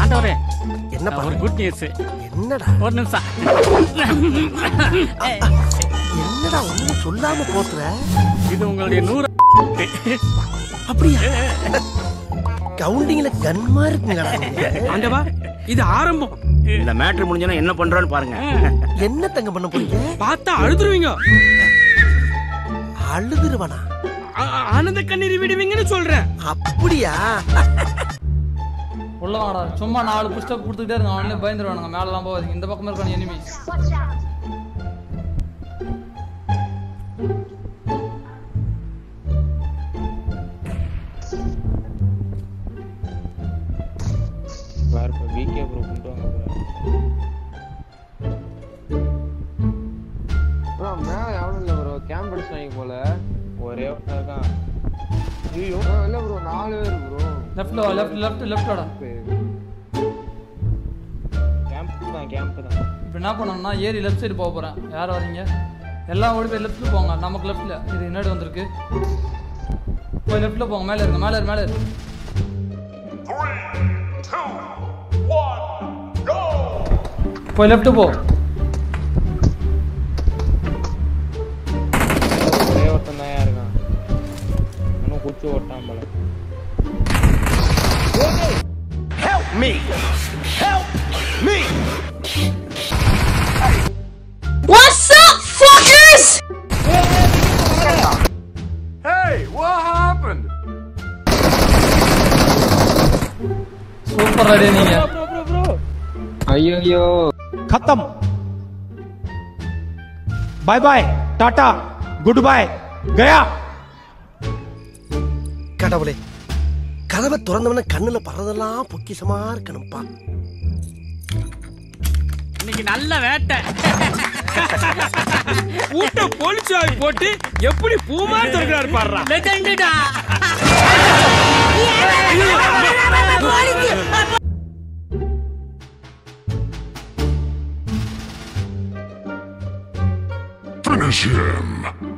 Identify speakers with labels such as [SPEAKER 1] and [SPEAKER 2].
[SPEAKER 1] ஆண்டவரே
[SPEAKER 2] என்னப்பா
[SPEAKER 1] ஒரு குட் நியூஸ்
[SPEAKER 2] என்னடா
[SPEAKER 1] ஒரு நிமிஷம்
[SPEAKER 2] என்னடா ஒண்ணும் சொல்லாம போத்துற
[SPEAKER 1] இது உங்களுடைய நூறு
[SPEAKER 2] அப்படியா கவுண்டிங்ல கன்மா இருக்குங்களா
[SPEAKER 3] ஆண்டவா இது ஆரம்பம்
[SPEAKER 4] இந்த மேட்ரு முடிஞ்சோன்னா என்ன பண்றான்னு பாருங்க
[SPEAKER 2] என்ன தங்க பண்ண போறீங்க
[SPEAKER 3] பார்த்தா அழுதுருவீங்க
[SPEAKER 2] அழுதுருவனா
[SPEAKER 3] ஆ- ஆனந்த கண்ணீர் விடுவீங்கன்னு சொல்றேன்
[SPEAKER 2] அப்படியா
[SPEAKER 5] உள்ள வாங்கடா சும்மா நாலு புஷ்டப் கொடுத்துக்கிட்டே இருங்க அவனே பயந்துருவானுங்க மேலலாம் போகாதீங்க இந்த பக்கமா இருக்கான எனிமீஸ்
[SPEAKER 6] வேற இப்போ விகே ப்ரோ கொண்டு வாங்க ப்ரோ மேலே எவனும் இல்லை ப்ரோ கேம்ப் அடிச்சிட்டாங்க போல ஒரே ஒருத்தன் இருக்கான் ஐயோ இல்லை ப்ரோ நாலு பேர் ப்ரோ
[SPEAKER 5] லெஃப்ட்ல வா லெஃப்ட் லெஃப்ட் லெஃப்டோட
[SPEAKER 6] கேம்ப் தான் கேம்ப் தான்
[SPEAKER 5] இப்போ என்ன பண்ணணும்னா ஏறி லெஃப்ட் சைடு போக போறேன் யார் வரீங்க எல்லாம் ஓடி போய் லெஃப்ட்ல போங்க நமக்கு லெஃப்ட்ல இது என்னடி வந்திருக்கு போய் லெஃப்ட்ல போங்க மேலே இருங்க மேலே இரு, மேலே இரு. போய் லெஃப்ட் போ
[SPEAKER 6] ஒரே ஒருத்தன் தான் இருக்கான் இன்னும் குச்சி ஓட்டான் போல
[SPEAKER 7] What's up, fuckers?
[SPEAKER 5] Super ready நீங்க
[SPEAKER 6] ஐயோ
[SPEAKER 8] खत्म bye bye tata goodbye गया
[SPEAKER 2] கடவுளே கதவை திறந்தவன கண்ணுல பறதெல்லாம் பொக்கிஷமா இருக்கணும்ப்பா
[SPEAKER 1] இன்னைக்கு நல்ல வேட்டை
[SPEAKER 3] ஊட்ட போலீஸ் போட்டு எப்படி பூமா திறக்கிறாரு பாடுறா
[SPEAKER 1] லெஜெண்டுடா
[SPEAKER 9] Finish him.